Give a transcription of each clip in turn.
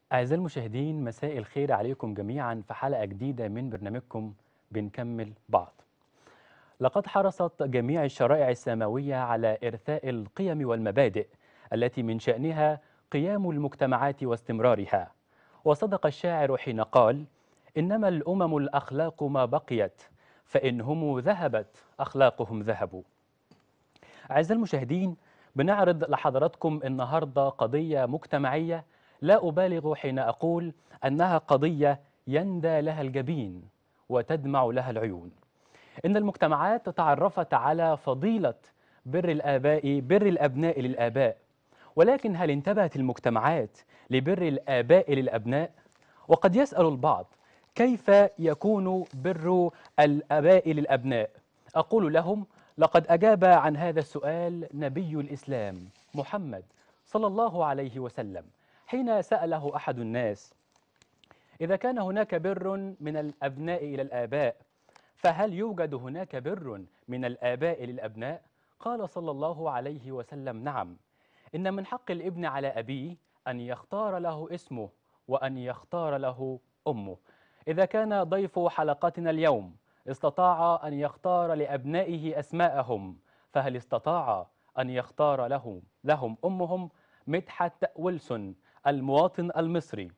أعزائي المشاهدين مساء الخير عليكم جميعا في حلقة جديدة من برنامجكم بنكمل بعض لقد حرصت جميع الشرائع السماوية على إرثاء القيم والمبادئ التي من شأنها قيام المجتمعات واستمرارها وصدق الشاعر حين قال إنما الأمم الأخلاق ما بقيت فإن هم ذهبت أخلاقهم ذهبوا أعزائي المشاهدين بنعرض لحضراتكم النهاردة قضية مجتمعية لا أبالغ حين أقول أنها قضية يندى لها الجبين وتدمع لها العيون إن المجتمعات تعرفت على فضيلة بر الآباء بر الأبناء للآباء ولكن هل انتبهت المجتمعات لبر الآباء للأبناء؟ وقد يسأل البعض كيف يكون بر الآباء للأبناء؟ أقول لهم لقد أجاب عن هذا السؤال نبي الإسلام محمد صلى الله عليه وسلم حين سأله أحد الناس إذا كان هناك بر من الأبناء إلى الآباء فهل يوجد هناك بر من الآباء للأبناء؟ قال صلى الله عليه وسلم نعم إن من حق الابن على أبيه أن يختار له اسمه وأن يختار له أمه إذا كان ضيف حلقتنا اليوم استطاع أن يختار لأبنائه أسماءهم فهل استطاع أن يختار لهم لهم أمهم مدحت ويلسون المواطن المصري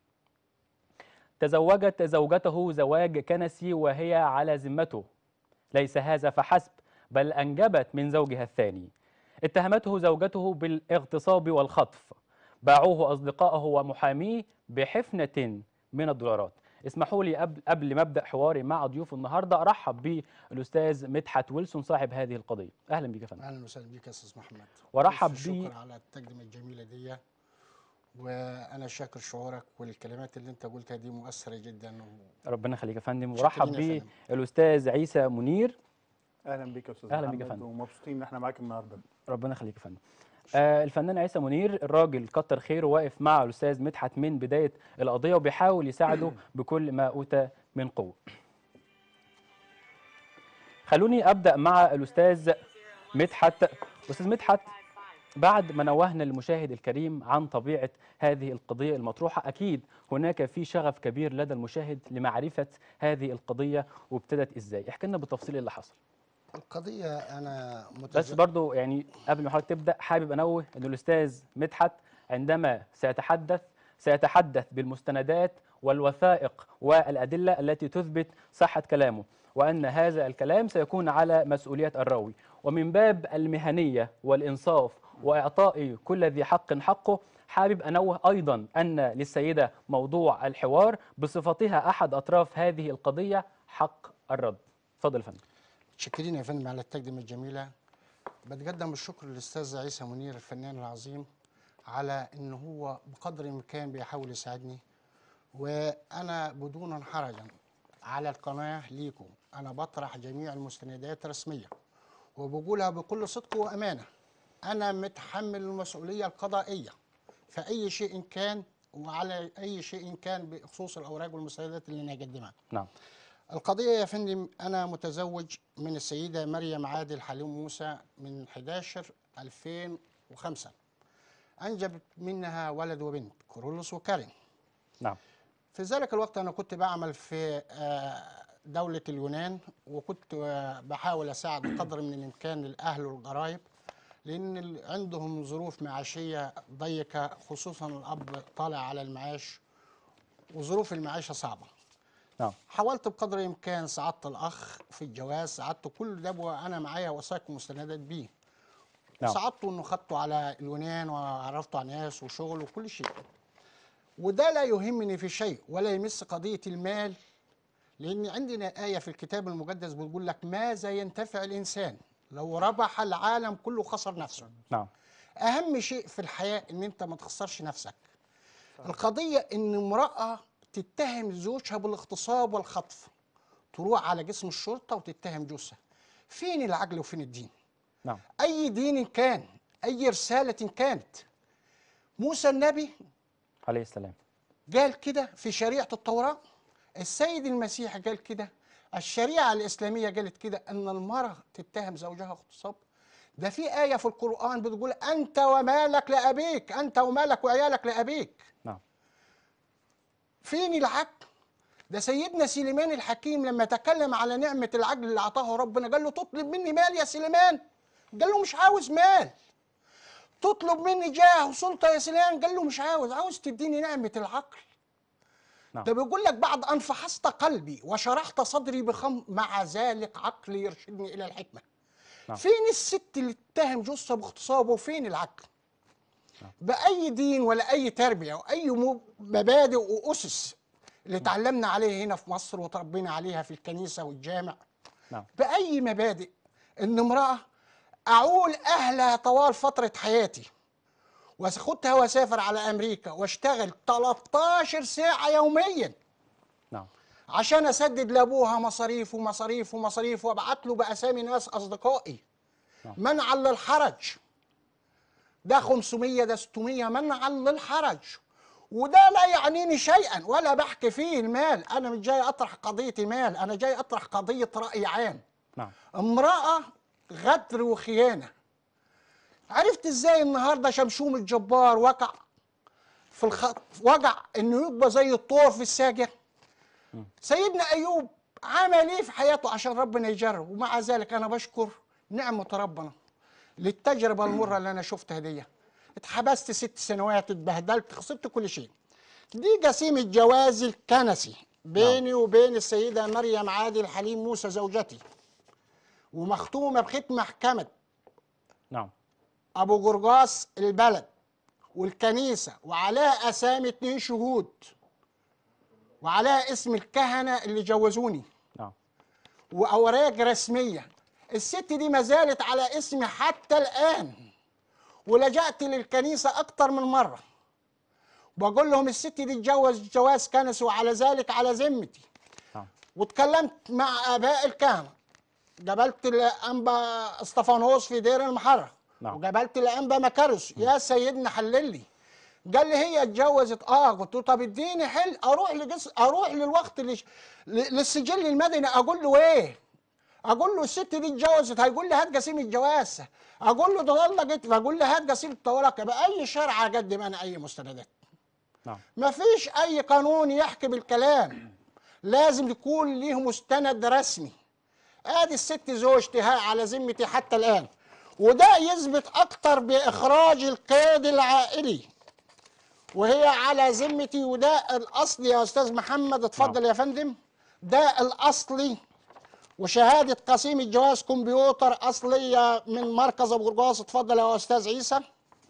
تزوجت زوجته زواج كنسي وهي على ذمته ليس هذا فحسب بل أنجبت من زوجها الثاني اتهمته زوجته بالاغتصاب والخطف باعوه أصدقائه ومحاميه بحفنة من الدولارات اسمحوا لي قبل قبل ما ابدا حواري مع ضيوف النهارده ارحب بالاستاذ مدحت ويلسون صاحب هذه القضيه اهلا بك يا فندم اهلا وسهلا بيك يا استاذ محمد وارحب ألف بي شكر على التقدمه الجميله دي وانا شاكر شعورك والكلمات اللي انت قلتها دي مؤثره جدا و... ربنا يخليك يا فندم شكرين وارحب يا فندم. بالاستاذ عيسى منير اهلا بك يا استاذ أهلا بك يا محمد فندم. ومبسوطين ان احنا معاك النهارده ربنا يخليك يا فندم آه الفنان عيسى منير الراجل كتر خيره واقف مع الاستاذ مدحت من بدايه القضيه وبيحاول يساعده بكل ما اوتى من قوه خلوني ابدا مع الاستاذ مدحت استاذ مدحت بعد ما نوهنا المشاهد الكريم عن طبيعه هذه القضيه المطروحه اكيد هناك في شغف كبير لدى المشاهد لمعرفه هذه القضيه وابتدت ازاي احكي لنا بالتفصيل إيه اللي حصل القضيه انا بس متز... برضو يعني قبل ما حضرتك تبدا حابب انوه ان الاستاذ مدحت عندما سيتحدث سيتحدث بالمستندات والوثائق والادله التي تثبت صحه كلامه وان هذا الكلام سيكون على مسؤوليه الراوي ومن باب المهنيه والانصاف واعطاء كل ذي حق حقه حابب انوه ايضا ان للسيده موضوع الحوار بصفتها احد اطراف هذه القضيه حق الرد اتفضل يا فندم متشكرين يا فندم على التقدمه الجميله بتقدم الشكر للاستاذ عيسى منير الفنان العظيم على ان هو بقدر الامكان بيحاول يساعدني وانا بدون حرجا على القناه ليكم انا بطرح جميع المستندات رسميه وبقولها بكل صدق وامانه انا متحمل المسؤوليه القضائيه في اي شيء كان وعلى اي شيء كان بخصوص الاوراق والمستندات اللي انا اقدمها نعم القضية يا فندم أنا متزوج من السيدة مريم عادل حليم موسى من 11 2005 أنجبت منها ولد وبنت كورولوس وكارين نعم في ذلك الوقت أنا كنت بعمل في آه، دولة اليونان وكنت آه، بحاول أساعد بقدر من الإمكان الأهل والقرايب لأن ال- عندهم ظروف معاشية ضيقة خصوصا الأب طالع على المعاش وظروف المعيشة صعبة نعم حاولت بقدر الامكان ساعدت الاخ في الجواز ساعدت كل ده وانا معايا وثائق ومستندات بيه نعم. ساعدته انه خدته على اليونان وعرفته على ناس وشغل وكل شيء وده لا يهمني في شيء ولا يمس قضيه المال لان عندنا ايه في الكتاب المقدس بتقول لك ماذا ينتفع الانسان لو ربح العالم كله خسر نفسه نعم اهم شيء في الحياه ان انت ما تخسرش نفسك القضيه ان امراه تتهم زوجها بالاغتصاب والخطف تروح على جسم الشرطه وتتهم جوزها فين العقل وفين الدين نعم اي دين كان اي رساله كانت موسى النبي عليه السلام قال كده في شريعه التوراه السيد المسيح قال كده الشريعه الاسلاميه قالت كده ان المراه تتهم زوجها اغتصاب ده في آية في القرآن بتقول أنت ومالك لأبيك أنت ومالك وعيالك لأبيك نعم فين العقل ده سيدنا سليمان الحكيم لما تكلم على نعمة العقل اللي أعطاه ربنا قال له تطلب مني مال يا سليمان قال له مش عاوز مال تطلب مني جاه وسلطة يا سليمان قال له مش عاوز عاوز تديني نعمة العقل نعم. ده بيقول لك بعد أن فحصت قلبي وشرحت صدري بخم مع ذلك عقلي يرشدني إلى الحكمة نعم. فين الست اللي اتهم جثة باغتصابه وفين العقل بأي دين ولا أي تربية وأي م- مبادئ وأسس اللي اتعلمنا عليها هنا في مصر وتربينا عليها في الكنيسة والجامع نعم بأي مبادئ إن امرأة أعول أهلها طوال فترة حياتي واخدها واسافر على أمريكا واشتغل 13 ساعة يوميا نعم عشان اسدد لابوها مصاريف ومصاريف ومصاريف وابعت له باسامي ناس اصدقائي نعم. منعا للحرج ده 500 ده 600 منعا للحرج وده لا يعنيني شيئا ولا بحكي فيه المال انا مش جاي اطرح قضيه مال انا جاي اطرح قضيه راي عام نعم امرأة غدر وخيانة عرفت ازاي النهاردة شمشوم الجبار وقع في الخط وقع انه يبقى زي الطور في الساجة سيدنا ايوب عمل ايه في حياته عشان ربنا يجرب ومع ذلك انا بشكر نعمة ربنا للتجربة المرة اللي انا شفتها دي اتحبست ست سنوات اتبهدلت خسرت كل شيء دي جسيمة جواز الكنسي بيني وبين السيدة مريم عادل حليم موسى زوجتي ومختومة بختم محكمة نعم أبو جرجاس البلد والكنيسة وعليها أسامي اتنين شهود وعليها اسم الكهنة اللي جوزوني نعم وأوراق رسمية الست دي ما زالت على اسمي حتى الآن ولجأت للكنيسة أكتر من مرة بقول لهم الست دي اتجوز جواز كنسي وعلى ذلك على ذمتي نعم واتكلمت مع اباء الكهنه قابلت الانبا اسطفانوس في دير المحرة نعم. وقابلت الانبا مكارس يا سيدنا حلل لي قال لي هي اتجوزت اه قلت له طب اديني حل اروح لجس اروح للوقت اللي ل- للسجل المدني اقول له ايه اقول له الست دي اتجوزت هيقول لي هات جسيم الجواز اقول له ده طلقت فاقول له هات جسيم الطلاق يبقى اي شرع اقدم انا اي مستندات نعم ما فيش اي قانون يحكي بالكلام لازم يكون ليه مستند رسمي ادي الست زوجتها على ذمتي حتى الان وده يثبت اكتر باخراج القيد العائلي وهي على ذمتي وده الاصلي يا استاذ محمد اتفضل يا فندم ده الاصلي وشهاده قسيم الجواز كمبيوتر اصليه من مركز ابو قرقاص اتفضل يا استاذ عيسى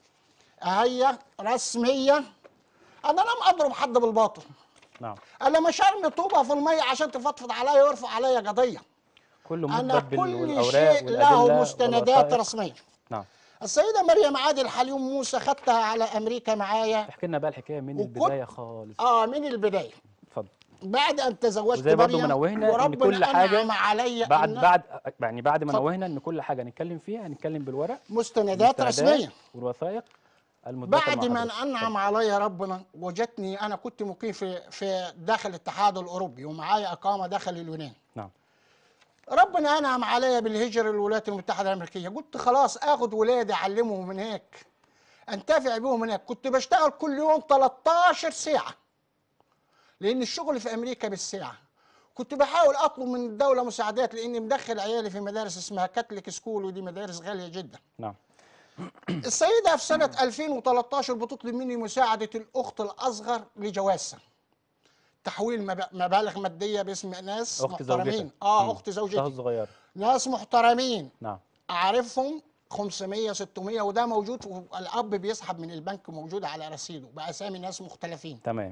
هي رسميه انا لم اضرب حد بالباطل نعم انا مش ارمي طوبه في الميه عشان تفضفض عليا ويرفع عليا قضيه كل انا مدبل كل والاوراق شيء له والأدلة مستندات والوثائق. رسميه نعم السيده مريم عادل حليم موسى خدتها على امريكا معايا احكي لنا بقى الحكايه من وكنت- البدايه خالص اه من البدايه اتفضل بعد ان تزوجت وزي برضو مريم ما نوهنا إن وربنا كل حاجة أنعم علي بعد أن بعد يعني بعد ما اتفضل. نوهنا ان كل حاجه هنتكلم فيها هنتكلم بالورق مستندات المستندات رسميه والوثائق المدبر بعد مع ما حضرتك. انعم علي ربنا وجدتني انا كنت مقيم في في داخل الاتحاد الاوروبي ومعايا اقامه داخل اليونان نعم ربنا انعم عليا بالهجره للولايات المتحده الامريكيه قلت خلاص اخد ولادي اعلمهم من هيك انتفع بيهم هناك كنت بشتغل كل يوم 13 ساعه لان الشغل في امريكا بالساعه كنت بحاول اطلب من الدوله مساعدات لاني مدخل عيالي في مدارس اسمها كاتليك سكول ودي مدارس غاليه جدا نعم السيدة في سنة 2013 بتطلب مني مساعدة الأخت الأصغر لجوازها تحويل مب- مبالغ مادية باسم ناس اخت محترمين زوجتك اه مم. أخت اختها زوجتي الصغيره ناس محترمين نعم أعرفهم 500 600 وده موجود الأب بيسحب من البنك موجود على رصيده بأسامي ناس مختلفين تمام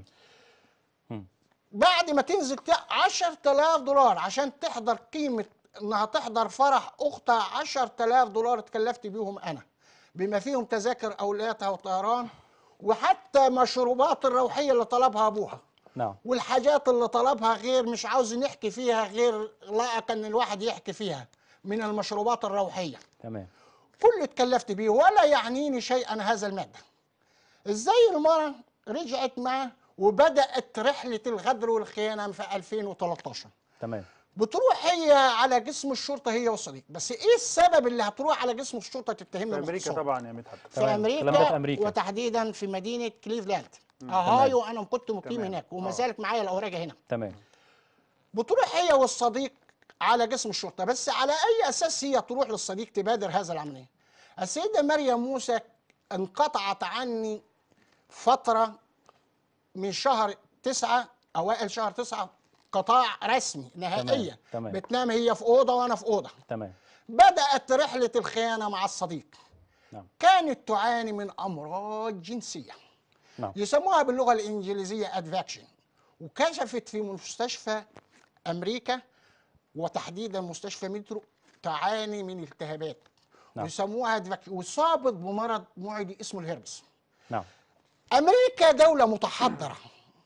بعد ما تنزل ت- 10000 دولار عشان تحضر قيمة انها تحضر فرح اختها 10000 دولار اتكلفت بيهم انا بما فيهم تذاكر اولادها وطيران وحتى مشروبات الروحية اللي طلبها ابوها نعم والحاجات اللي طلبها غير مش عاوز نحكي فيها غير لائق ان الواحد يحكي فيها من المشروبات الروحية تمام كله اتكلفت بيه ولا يعنيني شيئا هذا المادة ازاي المرأة رجعت معه وبدأت رحلة الغدر والخيانة في 2013 تمام بتروح هي على جسم الشرطة هي والصديق بس ايه السبب اللي هتروح على جسم الشرطة تتهمنا في امريكا باغتصاب؟ طبعا يا مدحت في تمام. أمريكا, الكلام ده في أمريكا. وتحديدا في مدينة كليفلاند اهايو انا كنت مقيم تمام. هناك وما آه. زالت معايا الاوراق هنا تمام بتروح هي والصديق على جسم الشرطه بس على اي اساس هي تروح للصديق تبادر هذا العمليه السيده مريم موسى انقطعت عني فتره من شهر تسعة اوائل شهر تسعة قطاع رسمي نهائيا تمام. بتنام هي في اوضه وانا في اوضه تمام بدات رحله الخيانه مع الصديق نعم كانت تعاني من امراض جنسيه نعم يسموها باللغه الانجليزيه ادفاكشن وكشفت في مستشفى امريكا وتحديدا مستشفى مترو تعاني من التهابات نعم. يسموها ادفاكشن وصابت بمرض معدي اسمه الهربس نعم امريكا دوله متحضره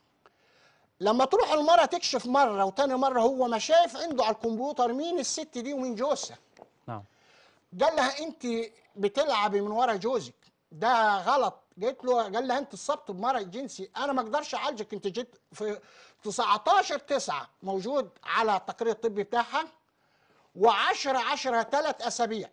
لما تروح المرة تكشف مرة وتاني مرة هو ما شايف عنده على الكمبيوتر مين الست دي ومين جوزها نعم قال لها انت بتلعبي من ورا جوزك ده غلط قالت له قال لها انت اتصبت بمرض جنسي انا ما اقدرش اعالجك انت جيت في 19 9 موجود على التقرير الطبي بتاعها و10 10 ثلاث اسابيع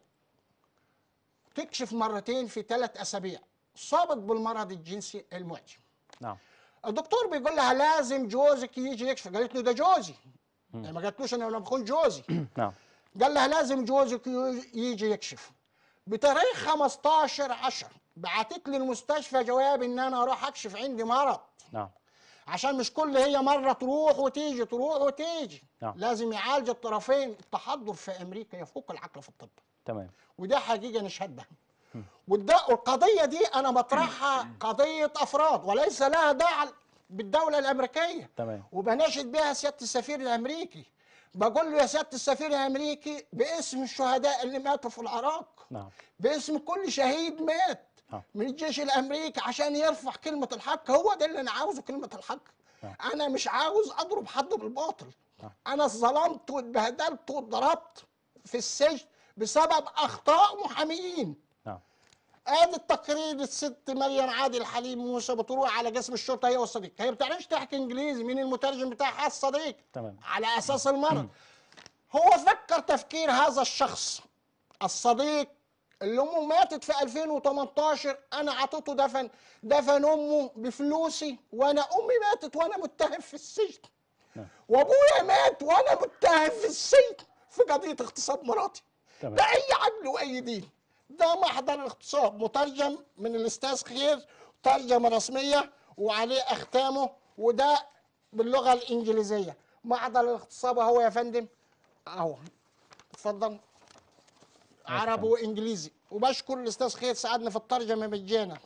تكشف مرتين في ثلاث اسابيع صابت بالمرض الجنسي المعدي نعم الدكتور بيقول لها لازم جوزك يجي يكشف قالت له ده جوزي يعني ما قالتلوش انا لما بكون جوزي نعم قال لها لازم جوزك ي- يجي يكشف بتاريخ 15 10 بعتت لي المستشفى جواب ان انا اروح اكشف عندي مرض نعم عشان مش كل هي مره تروح وتيجي تروح وتيجي نعم. لازم يعالج الطرفين التحضر في امريكا يفوق العقل في الطب تمام وده حقيقه نشهدها والد- والقضيه دي انا بطرحها قضيه افراد وليس لها داعي بالدوله الامريكيه تمام وبناشد بها سياده السفير الامريكي بقول له يا سياده السفير الامريكي باسم الشهداء اللي ماتوا في العراق نعم باسم كل شهيد مات نعم. من الجيش الامريكي عشان يرفع كلمه الحق هو ده اللي انا عاوزه كلمه الحق نعم. انا مش عاوز اضرب حد بالباطل نعم. انا اتظلمت واتبهدلت واتضربت في السجن بسبب اخطاء محاميين نعم ادي التقرير الست مريم عادل حليم موسى بتروح على جسم الشرطه هي والصديق هي ما بتعرفش تحكي انجليزي مين المترجم بتاعها الصديق تمام على اساس المرض هو فكر تفكير هذا الشخص الصديق اللي امه ماتت في 2018 انا عطيته دفن دفن امه بفلوسي وانا امي ماتت وانا متهم في السجن نعم. وابويا مات وانا متهم في السجن في قضيه اغتصاب مراتي تمام. ده اي عقل واي دين ده محضر الاغتصاب مترجم من الاستاذ خير ترجمه رسميه وعليه اختامه وده باللغه الانجليزيه محضر الاغتصاب اهو يا فندم اهو اتفضل عربي وانجليزي وبشكر الاستاذ خير ساعدني في الترجمه مجانا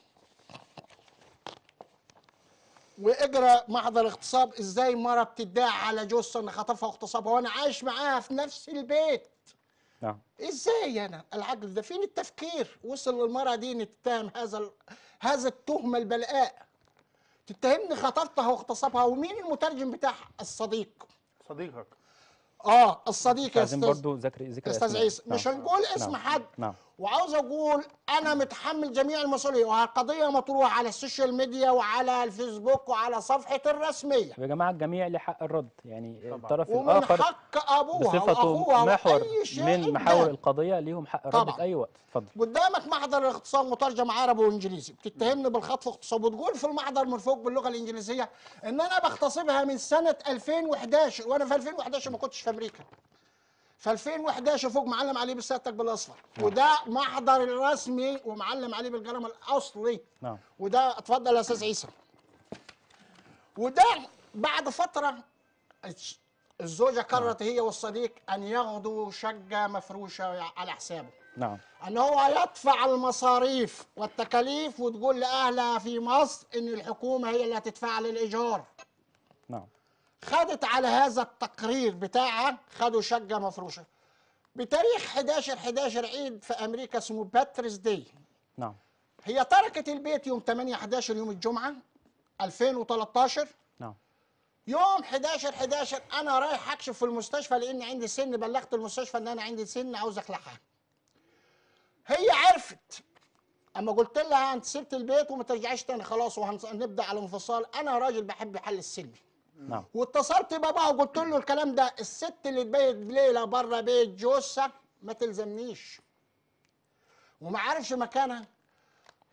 واجرى محضر اغتصاب ازاي مره بتدعي على جوزها ان خطفها واغتصبها وانا عايش معاها في نفس البيت نعم ازاي انا العقل ده فين التفكير وصل للمرأة دي ان تتهم هذا ال... هذا التهمة البلقاء تتهمني خطفتها واغتصبها ومين المترجم بتاعها الصديق صديقك اه الصديق يا عايزين استاذ برضو ذكر ذكر استاذ أسماء. عيسى نعم. مش هنقول اسم نعم. حد نعم وعاوز اقول انا متحمل جميع المسؤوليه والقضيه مطروحه على السوشيال ميديا وعلى الفيسبوك وعلى صفحتي الرسميه يا جماعه الجميع له حق الرد يعني طبعاً. الطرف ومن الاخر حق ابوها بصفته واخوها محور وأي شيء من محاور ده. القضيه ليهم حق الرد طبعاً. في اي وقت اتفضل قدامك محضر الاغتصاب مترجم عربي وانجليزي بتتهمني بالخطف واغتصاب وتقول في المحضر من فوق باللغه الانجليزيه ان انا بغتصبها من سنه 2011 وانا في 2011 ما كنتش في امريكا في 2011 فوق معلم عليه بسيادتك بالاصفر وده محضر الرسمي ومعلم عليه بالقلم الاصلي نعم وده اتفضل يا استاذ عيسى وده بعد فتره الش- الزوجه قررت هي والصديق ان ياخذوا شقه مفروشه على حسابه نعم ان هو يدفع المصاريف والتكاليف وتقول لاهلها في مصر ان الحكومه هي اللي هتدفع للايجار نعم خدت على هذا التقرير بتاعها خدوا شقه مفروشه بتاريخ 11 11 عيد في امريكا اسمه باتريس داي نعم هي تركت البيت يوم 8 11 يوم الجمعه 2013 نعم يوم 11 11 انا رايح اكشف في المستشفى لان عندي سن بلغت المستشفى ان انا عندي سن عاوز اخلعها هي عرفت اما قلت لها انت سبت البيت وما ترجعيش تاني خلاص وهنبدا على انفصال انا راجل بحب الحل السلمي نعم واتصلت باباها وقلت له الكلام ده الست اللي تبيت ليله بره بيت جوزها ما تلزمنيش وما عارفش مكانها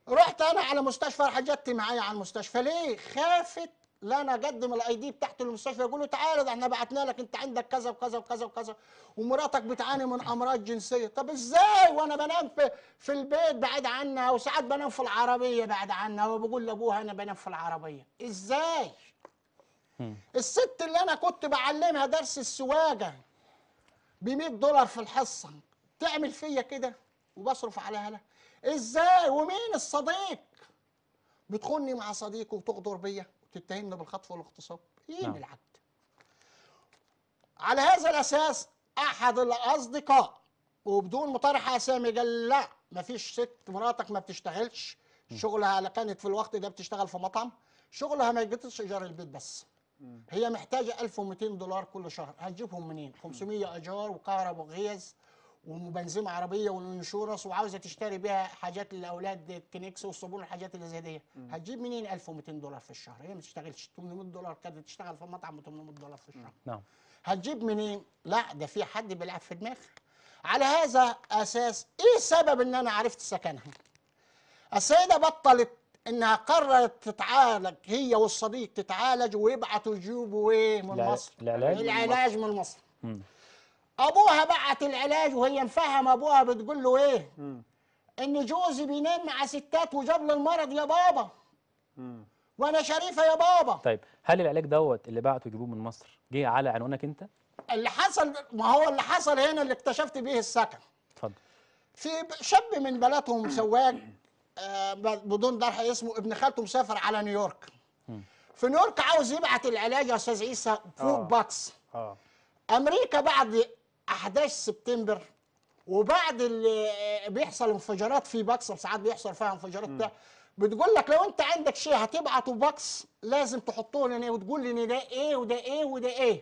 رحت انا على مستشفى حجتي معايا على المستشفى ليه خافت لا انا اقدم الاي دي بتاعتي للمستشفى يقولوا تعالى ده احنا بعتنا لك انت عندك كذا وكذا وكذا وكذا ومراتك بتعاني من امراض جنسيه طب ازاي وانا بنام في في البيت بعيد عنها وساعات بنام في العربيه بعيد عنها وبقول لابوها انا بنام في العربيه ازاي الست اللي انا كنت بعلمها درس السواقه ب 100 دولار في الحصه تعمل فيا كده وبصرف عليها لا ازاي ومين الصديق بتخوني مع صديق وتغدر بيا وتتهمني بالخطف والاغتصاب ايه نعم. العبد على هذا الاساس احد الاصدقاء وبدون مطارحه اسامي قال لا مفيش ست مراتك ما بتشتغلش شغلها لا كانت في الوقت ده بتشتغل في مطعم شغلها ما يجيش ايجار البيت بس هي محتاجه 1200 دولار كل شهر هتجيبهم منين 500 ايجار وكهرباء وغيز وبنزين عربيه والانشورنس وعاوزه تشتري بيها حاجات للاولاد الكنيكس والصابون والحاجات اللي زي دي هتجيب منين 1200 دولار في الشهر هي ما تشتغلش 800 دولار كانت تشتغل في مطعم ب 800 دولار في الشهر نعم هتجيب منين؟ لا ده في حد بيلعب في دماغها. على هذا اساس ايه سبب ان انا عرفت سكنها؟ السيده بطلت انها قررت تتعالج هي والصديق تتعالج ويبعتوا يجيبوا ايه من الع- مصر؟ العلاج؟ العلاج من مصر. مم. ابوها بعت العلاج وهي مفهم ابوها بتقول له ايه؟ مم. ان جوزي بينام مع ستات وجاب لي المرض يا بابا مم. وانا شريفه يا بابا. طيب هل العلاج دوت اللي بعته يجيبوه من مصر جه على عنوانك انت؟ اللي حصل ما هو اللي حصل هنا اللي اكتشفت بيه السكن. اتفضل في ب- شاب من بلدهم سواق آه، ب- بدون درح اسمه ابن خالته مسافر على نيويورك في نيويورك عاوز يبعت العلاج يا استاذ عيسى فوق آه. باكس اه امريكا بعد احداث سبتمبر وبعد اللي آه، بيحصل انفجارات في باكس ساعات بيحصل فيها انفجارات بتاع بتقول لك لو انت عندك شيء هتبعته باكس لازم تحطه لنا وتقول لي ان ده ايه وده ايه وده ايه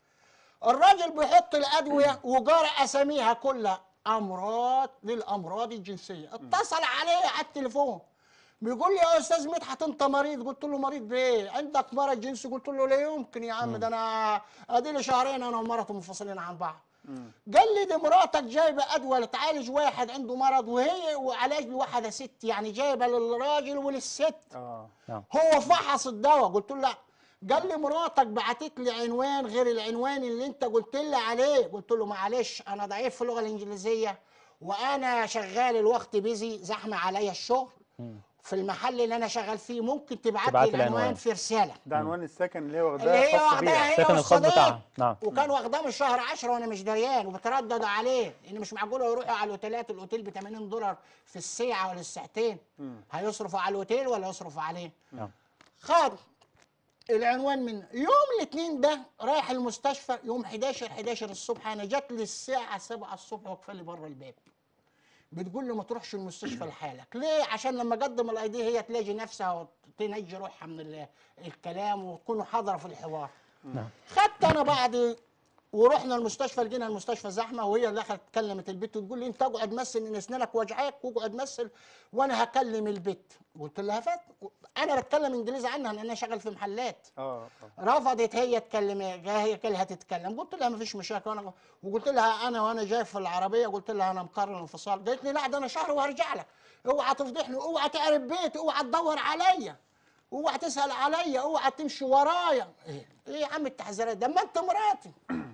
الراجل بيحط الادويه وجار اساميها كلها امراض للامراض الجنسيه اتصل عليه على التليفون بيقول لي يا استاذ مدحت انت مريض قلت له مريض بايه عندك مرض جنسي قلت له لا يمكن يا عم ده انا ادي لي شهرين انا ومرته منفصلين عن بعض قال لي دي مراتك جايبه ادويه لتعالج واحد عنده مرض وهي وعلاج لواحده ست يعني جايبه للراجل وللست اه نعم هو فحص الدواء قلت له لا قال لي مراتك بعتت لي عنوان غير العنوان اللي انت قلت لي عليه قلت له معلش انا ضعيف في اللغه الانجليزيه وانا شغال الوقت بيزي زحمه عليا الشغل في المحل اللي انا شغال فيه ممكن تبعت تبعت لي لي العنوان العنوان. في رساله ده عنوان السكن اللي هي اللي واخداه هي خاص واخداها بيها هي السكن الخاص والصديق. بتاعها نعم وكان واخداه من شهر 10 وانا مش دريان وبترددوا عليه لان مش معقول يروحوا على الاوتيلات الاوتيل ب 80 دولار في الساعه ولا الساعتين هيصرفوا على الاوتيل ولا يصرفوا عليه نعم خد العنوان من يوم الاثنين ده رايح المستشفى يوم 11 11 الصبح انا جات لي الساعه 7 الصبح واقفه لي بره الباب بتقول لي ما تروحش المستشفى لحالك ليه عشان لما اقدم الاي دي هي تلاقي نفسها وتنجي روحها من ال- الكلام وتكونوا حاضره في الحوار نعم خدت انا بعد ورحنا المستشفى لقينا المستشفى زحمه وهي اللي دخلت كلمت البت وتقول لي انت اقعد مثل ان اسنانك وجعاك واقعد مثل وانا هكلم البت قلت لها فات انا بتكلم انجليزي عنها لان انا شغال في محلات اه اه رفضت هي تكلم هي كلها تتكلم قلت لها ما فيش مشاكل وانا وقلت لها انا وانا جاي في العربيه قلت لها انا مقرر الانفصال قالت لي لا ده انا شهر وهرجع لك اوعى تفضحني اوعى تعرف بيتي اوعى تدور عليا اوعى تسال عليا اوعى تمشي ورايا ايه إيه يا عم التحذيرات ده ما انت مراتي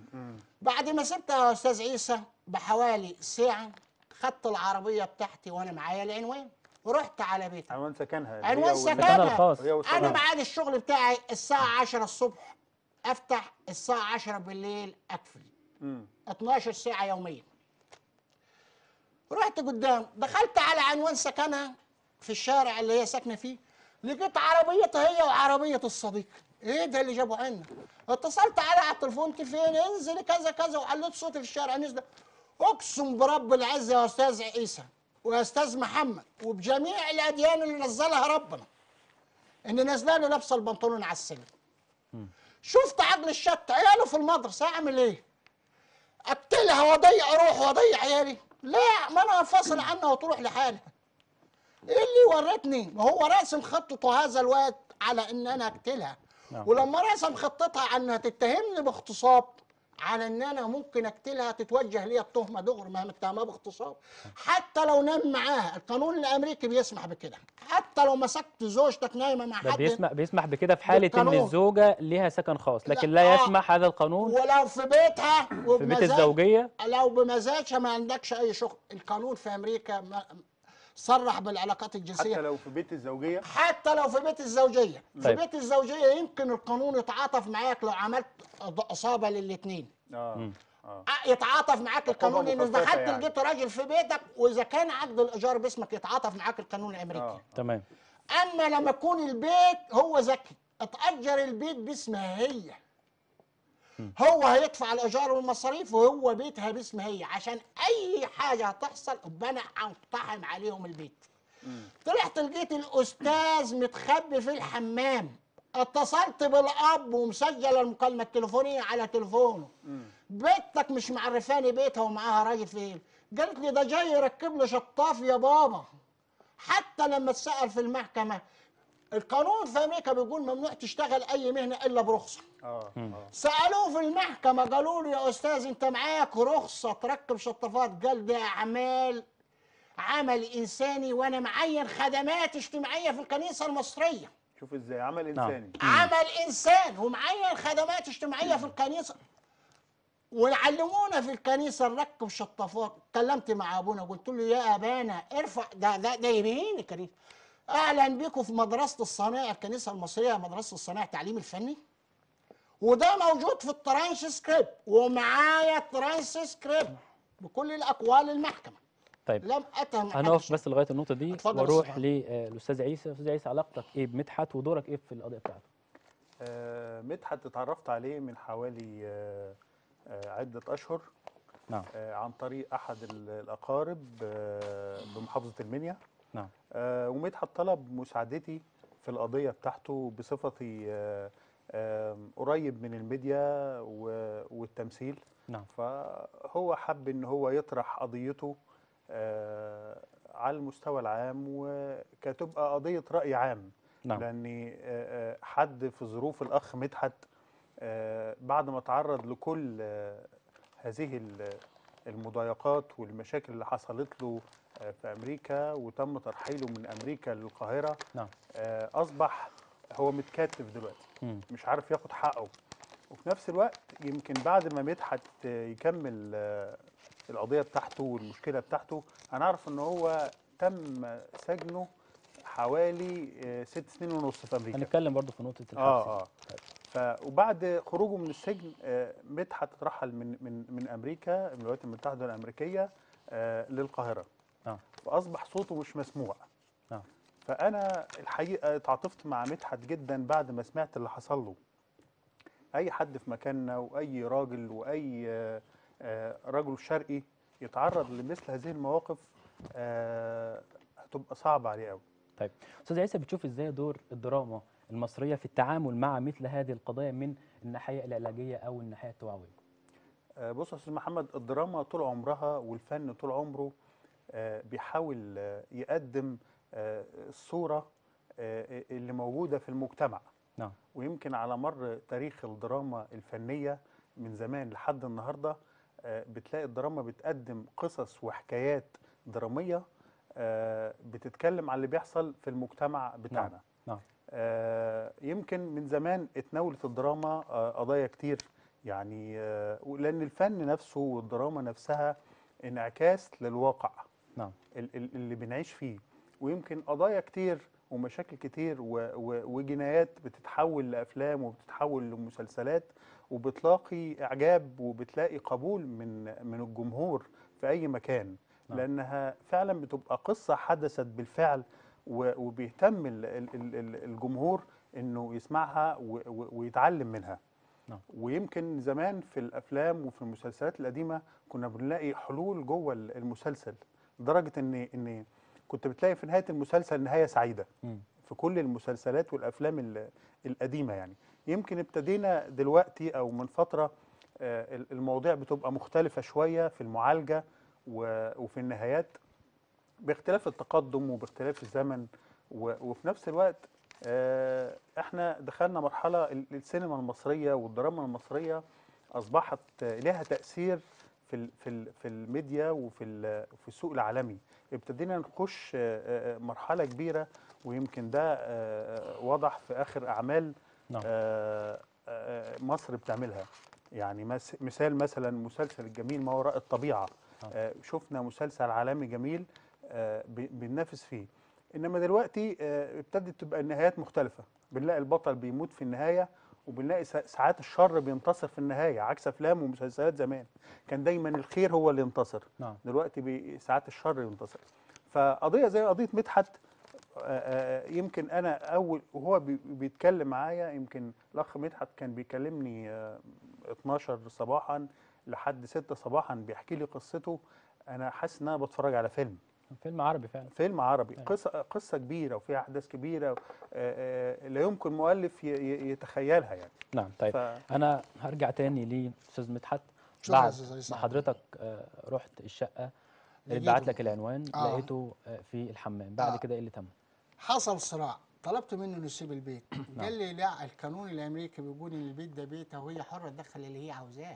بعد ما سبتها يا استاذ عيسى بحوالي ساعه خدت العربيه بتاعتي وانا معايا العنوان ورحت على بيتها عنوان سكنها اللي عنوان هي وال- سكنها سكنها الخاص. هي والصديق. انا ميعاد الشغل بتاعي الساعه 10 الصبح افتح الساعه 10 بالليل اقفل مم. 12 ساعه يوميا رحت قدام دخلت على عنوان سكنها في الشارع اللي هي ساكنه فيه لقيت عربيتها هي وعربيه الصديق ايه ده اللي جابوا عنا اتصلت على على التليفون انت فين انزل كذا كذا وعليت صوتي في الشارع نزل اقسم برب العزه يا استاذ عيسى ويا استاذ محمد وبجميع الاديان اللي نزلها ربنا ان نازله له لابسه البنطلون على السلم شفت عقل الشت عياله في المدرسه اعمل ايه اقتلها واضيع روح واضيع عيالي لا ما انا انفصل عنها وتروح لحالها ايه اللي ورتني ما هو راسم خطته هذا الوقت على ان انا اقتلها نعم. ولما رسم خطتها على انها تتهمني باغتصاب على ان انا ممكن اقتلها تتوجه لي التهمه دغري ما هي متهمه باغتصاب حتى لو نام معاها القانون الامريكي بيسمح بكده حتى لو مسكت زوجتك نايمه مع ده حد بيسمح بيسمح بكده في حاله ان بالقانون. الزوجه ليها سكن خاص لا، لكن لا آه. يسمح هذا القانون ولو في بيتها في بيت وبمزاج الزوجيه لو بمزاجها ما عندكش اي شغل القانون في امريكا ما- صرح بالعلاقات الجنسيه حتى لو في بيت الزوجيه حتى لو في بيت الزوجيه في طيب. بيت الزوجيه يمكن القانون يتعاطف معاك لو عملت اصابه للاثنين اه اه يتعاطف معاك القانون انه مخففة دخلت يعني. لقيت راجل في بيتك واذا كان عقد الايجار باسمك يتعاطف معاك القانون الامريكي اه تمام اما لما يكون البيت هو ذكي اتاجر البيت باسمها هي هو هيدفع الايجار والمصاريف وهو بيتها باسمها هي عشان اي حاجه هتحصل ابقى انا اقتحم عليهم البيت طلعت لقيت الاستاذ متخبي في الحمام اتصلت بالاب ومسجل المكالمه التليفونيه على تليفونه بنتك مش معرفاني بيتها ومعاها راجل فين قالت لي ده جاي يركب له شطاف يا بابا حتى لما اتسال في المحكمه القانون في امريكا بيقول ممنوع تشتغل اي مهنه الا برخصه اه اه سالوه في المحكمه قالوا له يا استاذ انت معاك رخصه تركب شطافات قال ده اعمال عمل انساني وانا معين خدمات اجتماعيه في الكنيسه المصريه شوف ازاي عمل انساني عمل انسان ومعين خدمات اجتماعيه في الكنيسه ويعلمونا في الكنيسه نركب شطافات كلمت مع ابونا قلت له يا ابانا ارفع ده ده ده يبين الكنيسه اهلا بكم في مدرسه الصناعه الكنيسه المصريه مدرسه الصناعه التعليم الفني وده موجود في الترانش سكريبت ومعايا ترانش سكريبت بكل الاقوال المحكمه طيب لم اتهم هنقف حد بس لغايه النقطه دي اتفضل يا واروح أستاذ للاستاذ عيسى استاذ عيسى علاقتك ايه بمدحت ودورك ايه في القضيه بتاعته آه، مدحت اتعرفت عليه من حوالي آه، آه، عدة أشهر نعم آه، عن طريق أحد ال- الأقارب آه، بمحافظة المنيا نعم آه، ومدحت طلب مساعدتي في القضية بتاعته بصفتي آه، آم، قريب من الميديا و- والتمثيل نعم فهو حب ان هو يطرح قضيته آه، على المستوى العام وكتبقى قضية رأي عام نعم لأن آه، آه، حد في ظروف الأخ مدحت آه، بعد ما تعرض لكل آه، هذه ال- المضايقات والمشاكل اللي حصلت له آه، في أمريكا وتم ترحيله من أمريكا للقاهرة نعم آه، أصبح هو متكتف دلوقتي مم. مش عارف ياخد حقه وفي نفس الوقت يمكن بعد ما مدحت آه، يكمل آه، القضية بتاعته والمشكلة بتاعته هنعرف ان هو تم سجنه حوالي آه، ست سنين ونص في امريكا هنتكلم برضو في نقطه الحبس اه اه ف وبعد خروجه من السجن آه، مدحت اترحل من من من امريكا من الولايات المتحده الامريكيه آه، للقاهره نعم فاصبح صوته مش مسموع نعم فانا الحقيقه اتعاطفت مع مدحت جدا بعد ما سمعت اللي حصل له اي حد في مكاننا واي راجل واي آه، آه، رجل شرقي يتعرض لمثل هذه المواقف آه، هتبقى صعبه عليه قوي طيب استاذ عيسى بتشوف ازاي دور الدراما المصريه في التعامل مع مثل هذه القضايا من الناحيه العلاجيه او الناحيه التوعويه آه، بص يا استاذ محمد الدراما طول عمرها والفن طول عمره آه، بيحاول آه، يقدم آه، الصوره آه، اللي موجوده في المجتمع نعم ويمكن على مر تاريخ الدراما الفنيه من زمان لحد النهارده آه، بتلاقي الدراما بتقدم قصص وحكايات دراميه آه، بتتكلم عن اللي بيحصل في المجتمع بتاعنا نعم آه، يمكن من زمان اتناولت الدراما آه، قضايا كتير يعني آه، لأن الفن نفسه والدراما نفسها انعكاس للواقع نعم ال- ال- اللي بنعيش فيه ويمكن قضايا كتير ومشاكل كتير و- و- وجنايات بتتحول لأفلام وبتتحول لمسلسلات وبتلاقي إعجاب وبتلاقي قبول من من الجمهور في أي مكان نعم. لأنها فعلا بتبقى قصة حدثت بالفعل و- وبيهتم ال- ال- ال- ال- الجمهور انه يسمعها و- و- ويتعلم منها نعم. ويمكن زمان في الافلام وفي المسلسلات القديمه كنا بنلاقي حلول جوه ال- المسلسل لدرجه ان ان كنت بتلاقي في نهايه المسلسل نهايه سعيده مم. في كل المسلسلات والافلام ال- القديمه يعني يمكن ابتدينا دلوقتي او من فتره آه، ال- المواضيع بتبقى مختلفه شويه في المعالجه و- وفي النهايات باختلاف التقدم وباختلاف الزمن و- وفي نفس الوقت آه، احنا دخلنا مرحله ال- السينما المصريه والدراما المصريه اصبحت آه، لها تاثير في ال في ال في الميديا وفي ال- في السوق العالمي ابتدينا نخش آه، آه، مرحله كبيره ويمكن ده آه، آه، وضح في اخر اعمال نعم. آه، آه، مصر بتعملها يعني مس- مثال مثلا مسلسل الجميل ما وراء الطبيعه نعم. آه، شفنا مسلسل عالمي جميل آه، ب- بننافس فيه انما دلوقتي آه، ابتدت تبقى النهايات مختلفه بنلاقي البطل بيموت في النهايه وبنلاقي سا- ساعات الشر بينتصر في النهايه عكس افلام ومسلسلات زمان كان دايما الخير هو اللي ينتصر نعم دلوقتي بي ساعات الشر ينتصر فقضيه زي قضيه مدحت آه، آه، يمكن انا اول وهو بي- بيتكلم معايا يمكن الاخ مدحت كان بيكلمني آه، 12 صباحا لحد 6 صباحا بيحكي لي قصته انا حاسس ان انا بتفرج على فيلم فيلم عربي فعلا فيلم عربي أيوة. قصه قصه كبيره وفيها احداث كبيره آه، آه، لا يمكن مؤلف ي- ي- يتخيلها يعني نعم طيب ف- انا هرجع تاني لاستاذ مدحت شكرا يا بعد أستاذ عيسى. ما حضرتك آه، رحت الشقه اللي لقيته. بعت لك العنوان آه. لقيته آه، في الحمام بعد آه. كده ايه اللي تم حصل صراع طلبت منه انه يسيب البيت قال لي لا القانون الامريكي بيقول ان البيت ده بيتها وهي حره تدخل اللي هي عاوزاه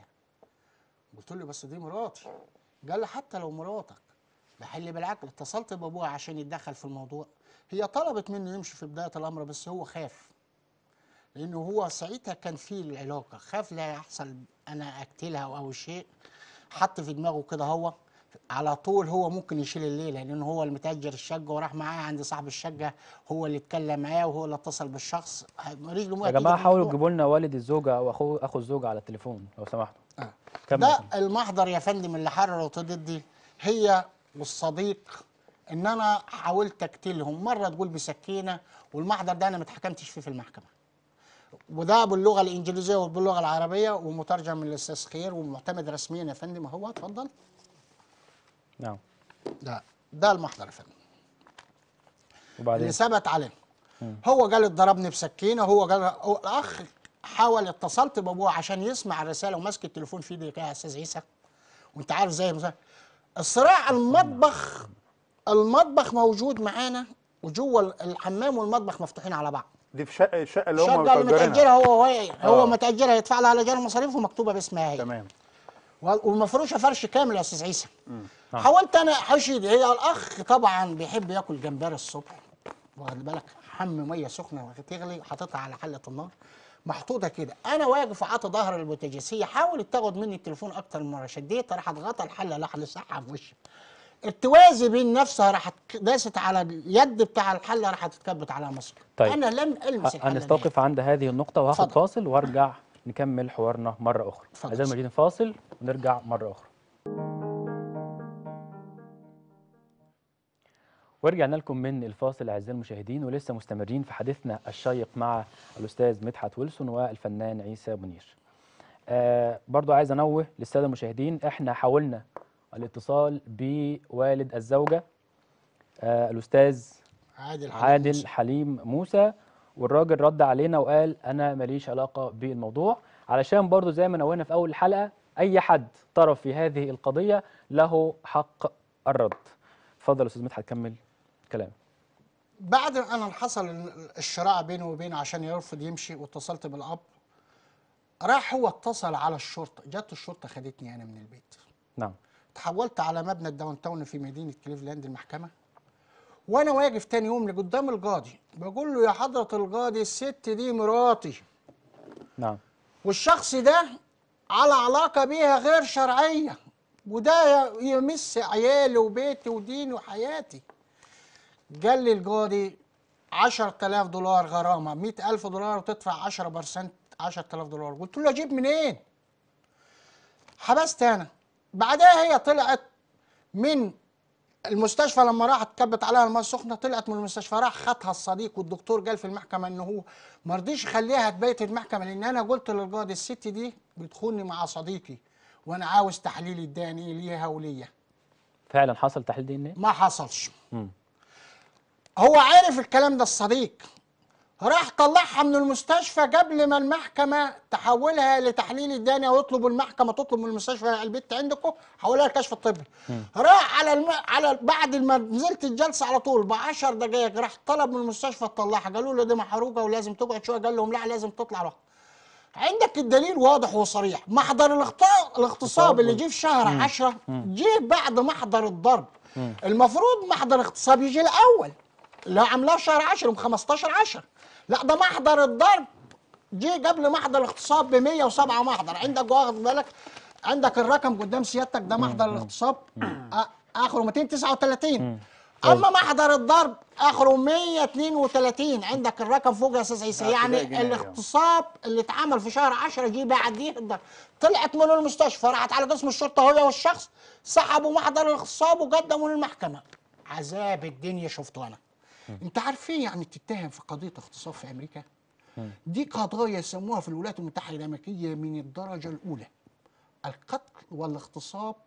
قلت له بس دي مراتي قال لي حتى لو مراتك بحل بالعقل اتصلت بابوها عشان يتدخل في الموضوع هي طلبت منه يمشي في بدايه الامر بس هو خاف لانه هو ساعتها كان في العلاقه خاف لا يحصل انا اقتلها او شيء حط في دماغه كده هو على طول هو ممكن يشيل الليله لان هو اللي متاجر الشقه وراح معاه عند صاحب الشقه هو اللي اتكلم معاه وهو اللي اتصل بالشخص رجله يا جماعه حاولوا تجيبوا لنا والد الزوجه او اخو اخو الزوجه على التليفون لو سمحتوا آه. كمل ده يا فندم. المحضر يا فندم اللي حررته ضدي هي والصديق ان انا حاولت اقتلهم مره تقول بسكينه والمحضر ده انا ما اتحكمتش فيه في المحكمه وده باللغه الانجليزيه وباللغه العربيه ومترجم من الاستاذ خير ومعتمد رسميا يا فندم هو اتفضل نعم ده ده المحضر يا فندم وبعدين اللي ثبت عليه هو قال ضربني بسكينه هو قال هو الاخ حاول اتصلت بابوه عشان يسمع الرساله وماسك التليفون في ايدي كده يا استاذ عيسى وانت عارف زي ما الصراع المطبخ المطبخ موجود معانا وجوه الحمام والمطبخ مفتوحين على بعض دي في شقه الشقه اللي هم الشقه اللي متاجرها متأجرينها هو هو, هو آه. متاجرها يدفع لها الاجار المصاريف ومكتوبه باسمها هي تمام و- ومفروشه فرش كامل يا استاذ عيسى حاولت انا حشيد هي الاخ طبعا بيحب ياكل جمبري الصبح واخد بالك حم ميه سخنه تغلي حاططها على حله النار محطوطه كده انا واقف وعاطي ظهر البوتاجاز هي حاولت تاخد مني التليفون اكتر من مره شديت راحت غطى الحله راح لسحها في وشي التوازي بين نفسها راحت داست على اليد بتاع الحله راحت اتكبت على مصر طيب. انا لم المس الحله دي. هنستوقف عند هذه النقطة وهاخد اتفضل. فاصل وارجع نكمل حوارنا مرة أخرى. اتفضل. أعزائي المشاهدين فاصل ونرجع مرة أخرى. ورجعنا لكم من الفاصل أعزائي المشاهدين ولسه مستمرين في حديثنا الشيق مع الأستاذ مدحت ويلسون والفنان عيسى منير. آه برضو عايز أنوه للسادة المشاهدين إحنا حاولنا الاتصال بوالد الزوجة آه الأستاذ عادل حليم عادل موسى. حليم موسى والراجل رد علينا وقال انا ماليش علاقه بالموضوع علشان برضو زي ما نوهنا في اول الحلقه اي حد طرف في هذه القضيه له حق الرد اتفضل استاذ مدحت كمل كلام بعد انا حصل الشراع بيني وبينه عشان يرفض يمشي واتصلت بالاب راح هو اتصل على الشرطه جت الشرطه خدتني انا من البيت نعم تحولت على مبنى الداون تاون في مدينه كليفلاند المحكمه وانا واقف تاني يوم لقدام القاضي بقول له يا حضره القاضي الست دي مراتي نعم والشخص ده على علاقه بيها غير شرعيه وده ي- يمس عيالي وبيتي وديني وحياتي قال لي القاضي 10000 دولار غرامه 100000 دولار وتدفع 10% 10000 دولار قلت له اجيب منين حبست انا بعدها هي طلعت من المستشفى لما راحت كبت عليها الماء السخنه طلعت من المستشفى راح خدها الصديق والدكتور قال في المحكمه ان هو ما رضيش يخليها تبيت في المحكمه لان انا قلت للقاضي الست دي بتخوني مع صديقي وانا عاوز تحليل الداني ليها وليا فعلا حصل تحليل دي ان ايه ما حصلش مم. هو عارف الكلام ده الصديق راح طلعها من المستشفى قبل ما المحكمة تحولها لتحليل الداني او يطلب المحكمة تطلب من المستشفى البيت عندكم حولها للكشف الطبي راح على الم... على بعد ما نزلت الجلسة على طول ب 10 دقائق راح طلب من المستشفى تطلعها قالوا له دي محروقة ولازم تقعد شوية قال لهم لا لازم تطلع لوحدها عندك الدليل واضح وصريح محضر الاغت- الاغتصاب اللي جه في شهر 10 جه بعد محضر الضرب المفروض محضر الاغتصاب يجي الاول اللي هو عاملاه في شهر 10 ب 15 10 لا ده محضر الضرب جه قبل محضر الاغتصاب ب 107 محضر عندك واخد بالك عندك الرقم قدام سيادتك ده محضر الاغتصاب آ- اخره 239 اما محضر الضرب اخره 132 عندك الرقم فوق يا استاذ عيسى ده يعني ابتدائي جنائي. الاغتصاب اللي اتعمل في شهر 10 جه بعديه الضرب طلعت من المستشفى راحت على قسم الشرطه هي والشخص سحبوا محضر الاغتصاب وقدموا للمحكمه عذاب الدنيا شفته انا انت عارف ايه يعني تتهم في قضيه اغتصاب في امريكا دي قضايا يسموها في الولايات المتحده الامريكيه من الدرجه الاولى القتل والاغتصاب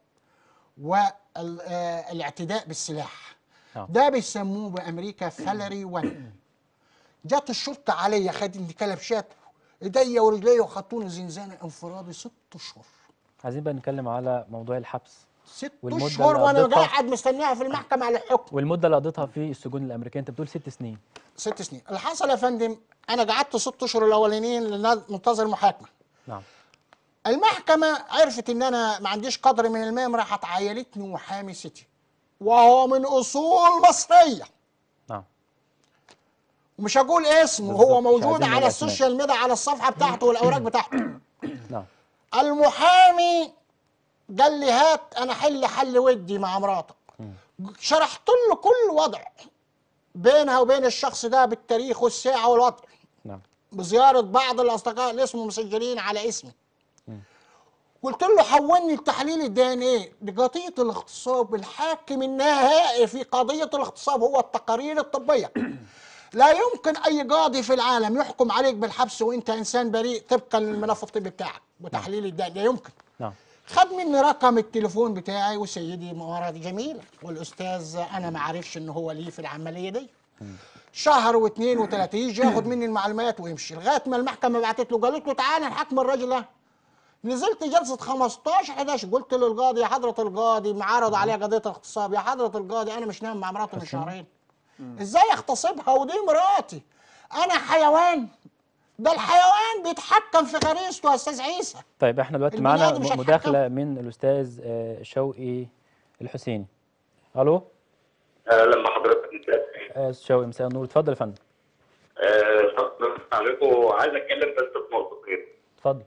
والاعتداء بالسلاح آه. ده بيسموه بامريكا فالري 1 جت الشرطه عليا خدني كلبشات ايديا ورجليا وخدوني زنزانه انفرادي ست اشهر عايزين بقى نتكلم على موضوع الحبس ست والمدة اشهر اللي وانا قضيتها؟ قاعد مستنيها في المحكمه على الحكم والمده اللي قضيتها في السجون الامريكيه انت بتقول ست سنين ست سنين اللي حصل يا فندم انا قعدت ست اشهر الاولانيين لأن منتظر محاكمه نعم المحكمة عرفت إن أنا ما عنديش قدر من المام راحت عينتني محامي ستي وهو من أصول مصرية نعم ومش هقول اسمه بالظبط، هو مش موجود عايزين على نقول السوشيال ميديا على الصفحة بتاعته والأوراق بتاعته نعم المحامي قال لي هات أنا حل حل ودي مع مراتك شرحت له كل وضع بينها وبين الشخص ده بالتاريخ والساعة والوضع نعم بزيارة بعض الأصدقاء اللي اسمه مسجلين على اسمي قلت له حولني التحليل الدي ان ايه لقضيه الاغتصاب الحاكم النهائي في قضيه الاغتصاب هو التقارير الطبيه لا يمكن اي قاضي في العالم يحكم عليك بالحبس وانت انسان بريء طبقا للملف الطبي بتاعك وتحليل الدي لا يمكن نعم خد مني رقم التليفون بتاعي وسيدي مراد جميل والاستاذ انا ما عارفش ان هو ليه في العمليه دي شهر واثنين وثلاثه يجي ياخد مني المعلومات ويمشي لغايه ما المحكمه بعتت له قالت له تعالى نحكم الراجل ده نزلت جلسه 15 11 قلت للقاضي يا حضره القاضي معرض عليها قضيه اغتصاب يا حضره القاضي انا مش نايم مع مراتي من شهرين ازاي اغتصبها ودي مراتي انا حيوان ده الحيوان بيتحكم في غريزته يا استاذ عيسى طيب احنا دلوقتي البني معانا آدم مش م- هيتحكم. مداخله من الاستاذ آه، شوقي الحسيني الو آه، لما حضرتك آه، استاذ شوقي مساء النور اتفضل يا فندم آه، طب عليكم عايز اتكلم بس في نقطتين اتفضل